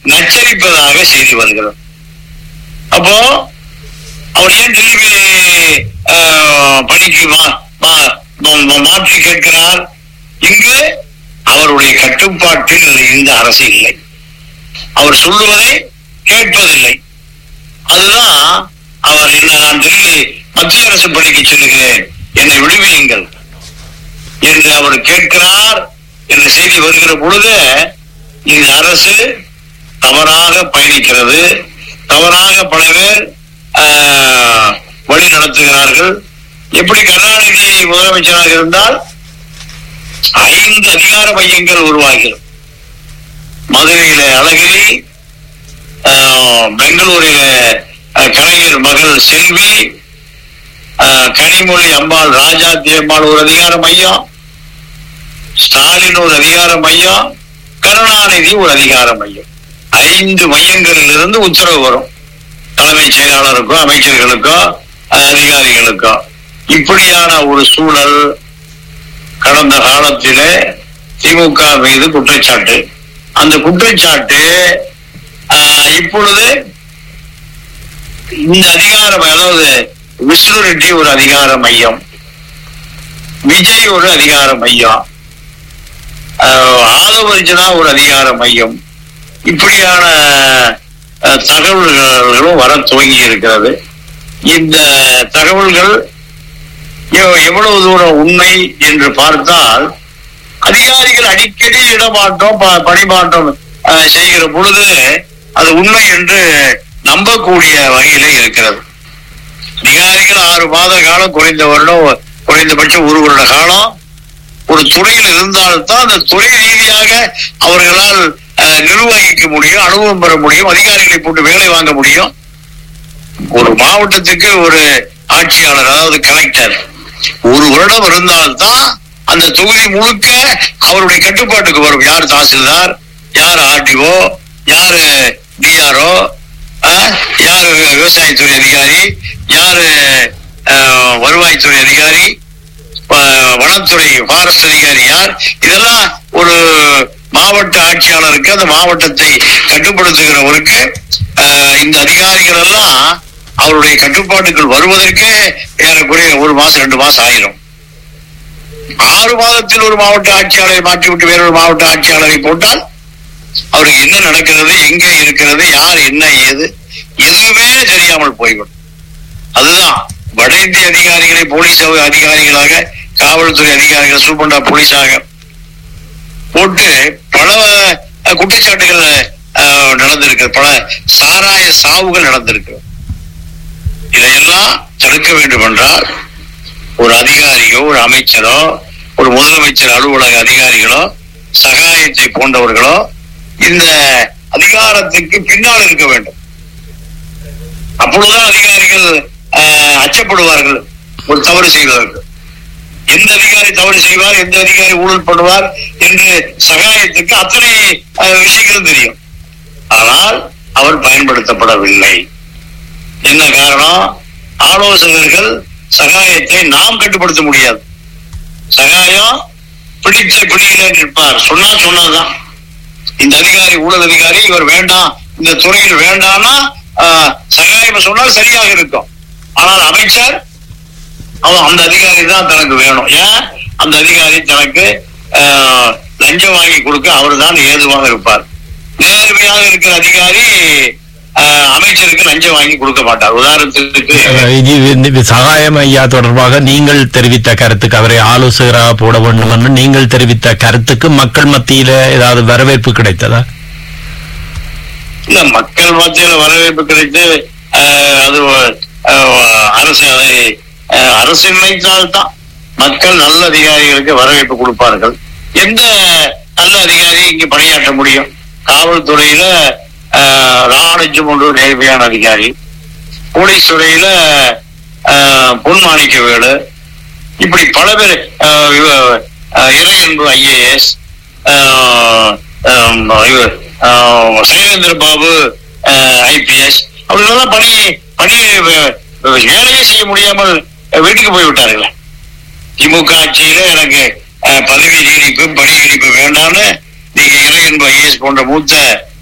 நச்சரிப்பதாக செய்தி வருகிறது அப்போ அவர் ஏன் திரும்பி ஆஹ், பணிக்கு மா- மா- மா- மாற்றி கேட்கிறார் இங்கு அவருடைய கட்டுப்பாட்டில் இந்த அரசு இல்லை அவர் சொல்லுவதை கேட்பதில்லை அதுதான் அவர் என்ன நான் டெல்லி மத்திய அரசு பணிக்கு செல்கிறேன் என்னை விடுவியுங்கள் என்று அவர் கேட்கிறார் என்ற செய்தி வருகிற பொழுது இந்த அரசு தவறாக பயணிக்கிறது தவறாக பல பேர் ஆஹ், வழி நடத்துகிறார்கள் எப்படி கருணாநிதி முதலமைச்சராக இருந்தால் ஐந்து அதிகார மையங்கள் உருவாகிறது மதுரையில அழகிரி ஆஹ், பெங்களூரில ஆஹ், கலைஞர் மகள் செல்வி ஆஹ், கனிமொழி அம்பாள் ராஜாத்தி அம்பாள் ஒரு அதிகார மையம் ஸ்டாலின் ஒரு அதிகார மையம் கருணாநிதி ஒரு அதிகார மையம் ஐந்து மையங்களில் இருந்து உத்தரவு வரும் தலைமைச் செயலாளருக்கோ அமைச்சர்களுக்கோ அஹ், அதிகாரிகளுக்கோ இப்படியான ஒரு சூழல் கடந்த காலத்திலே திமுக மீது குற்றச்சாட்டு அந்த குற்றச்சாட்டு ஆஹ், இப்பொழுது இந்த அதிகாரம் அதாவது விஷ்ணு ரெட்டி ஒரு அதிகார மையம் விஜய் ஒரு அதிகார மையம் ஆஹ், ஆதவர்ஜனா ஒரு அதிகார மையம் இப்படியான ஆஹ், தகவல்களும் வர துவங்கி இருக்கிறது இந்த தகவல்கள் எவ்- எவ்வளவு தூரம் உண்மை என்று பார்த்தால் அதிகாரிகள் அடிக்கடி இடமாற்றம் ப- பணிமாற்றம் ஆஹ், செய்கிற பொழுது அது உண்மை என்று நம்பக்கூடிய வகையிலே இருக்கிறது அதிகாரிகள் ஆறு மாத காலம் குறைந்த வருடம் குறைந்தபட்சம் ஒரு வருட காலம் ஒரு துறையில் இருந்தால்தான் அந்த துறை ரீதியாக அவர்களால் அஹ், நிர்வகிக்க முடியும் அனுபவம் பெற முடியும் அதிகாரிகளை போட்டு வேலை வாங்க முடியும் ஒரு மாவட்டத்துக்கு ஒரு ஆட்சியாளர் அதாவது கலெக்டர் ஒரு வருடம் இருந்தால்தான் அந்த தொகுதி முழுக்க அவருடைய கட்டுப்பாட்டுக்கு வரும் யார் தாசில்தார் யார் ஆர்டிஓ யாரு டிஆர்ஓ யார் விவசாயத்துறை அதிகாரி யாரு அஹ், வருவாய்த்துறை அதிகாரி அஹ், வனத்துறை ஃபாரஸ்ட் அதிகாரி யார் இதெல்லாம் ஒரு மாவட்ட ஆட்சியாளருக்கு அந்த மாவட்டத்தை கட்டுப்படுத்துகிறவருக்கு அஹ், இந்த அதிகாரிகள் எல்லாம் அவருடைய கட்டுப்பாட்டுக்குள் வருவதற்கு ஏறக்குறைய ஒரு மாசம் ரெண்டு மாசம் ஆயிரும் ஆறு மாதத்தில் ஒரு மாவட்ட ஆட்சியாளரை மாற்றிவிட்டு வேறொரு மாவட்ட ஆட்சியாளரை போட்டால் அவருக்கு என்ன நடக்கிறது எங்கே இருக்கிறது யார் என்ன ஏது எதுவுமே தெரியாமல் போய்விடும் அதுதான் வட இந்திய அதிகாரிகளை போலீஸ் அதிகாரிகளாக காவல்துறை அதிகாரிகள் சூப்பண்டா போலீஸாக போட்டு பல அஹ், குற்றச்சாட்டுகள் அஹ், நடந்திருக்கு பல சாராய சாவுகள் நடந்திருக்கு இதையெல்லாம் தடுக்க வேண்டும் என்றால் ஒரு அதிகாரியோ ஒரு அமைச்சரோ ஒரு முதலமைச்சர் அலுவலக அதிகாரிகளோ சகாயத்தை போன்றவர்களோ இந்த அதிகாரத்துக்கு பின்னால் இருக்க வேண்டும் அப்பொழுதுதான் அதிகாரிகள் ஆஹ், அச்சப்படுவார்கள் ஒரு தவறு செய்வதற்கு எந்த அதிகாரி தவறு செய்வார் எந்த அதிகாரி ஊழல் பண்ணுவார் என்று சகாயத்துக்கு அத்தனை ஆஹ், விஷயங்களும் தெரியும் ஆனால் அவர் பயன்படுத்தப்படவில்லை என்ன காரணம் ஆலோசகர்கள் சகாயத்தை நாம் கட்டுப்படுத்த முடியாது சகாயம் பிடித்த பிடியில நிற்பார் சொன்னா சொன்னதுதான் இந்த அதிகாரி ஊழல் அதிகாரி இவர் வேண்டாம் இந்த துறையில் வேண்டாம்னா ஆஹ், சகாயம் சொன்னால் சரியாக இருக்கும் ஆனால் அமைச்சர் அவன் அந்த அதிகாரி தான் தனக்கு வேணும் ஏன் அந்த அதிகாரி தனக்கு ஆஹ், லஞ்சம் வாங்கி கொடுக்க அவர் தான் ஏதுவாக இருப்பார் நேர்மையாக இருக்கிற அதிகாரி ஆஹ், அமைச்சருக்கு லஞ்சம் வாங்கி கொடுக்க மாட்டார் உதாரணத்துக்கு இது இந்த சகாயம் ஐயா தொடர்பாக நீங்கள் தெரிவித்த கருத்துக்கு அவரை ஆலோசகராக போட வேண்டும் என்று நீங்கள் தெரிவித்த கருத்துக்கு மக்கள் மத்தியில ஏதாவது வரவேற்பு கிடைத்ததா இல்ல மக்கள் மத்தியில வரவேற்பு கிடைத்து ஆஹ், அது ஆஹ், அரசு அதை ஆஹ், அரசு நினைத்தால்தான் மக்கள் நல்ல அதிகாரிகளுக்கு வரவேற்பு கொடுப்பார்கள் எந்த நல்ல அதிகாரி இங்கு பணியாற்ற முடியும் காவல்துறையில ஆஹ், ராணுஜம் ஒன்று நேர்மையான அதிகாரி போலீஸ் துறையில ஆஹ், பொன் மாணிக்கவேலு இப்படி பல பேர் ஆஹ், இவ- ஆஹ், இறையன்பு ஐஏஎஸ் சைலேந்திர பாபு ஐபிஎஸ் அவர்களெல்லாம் பணி பணி வே- வேலையே செய்ய முடியாமல் வீட்டுக்கு போய் விட்டார்களே திமுக ஆட்சியில எனக்கு அஹ், பதவி நீடிப்பு பணி நீடிப்பு வேண்டாம்னு நீங்க இறையன்பு ஐஏஎஸ் போன்ற மூத்த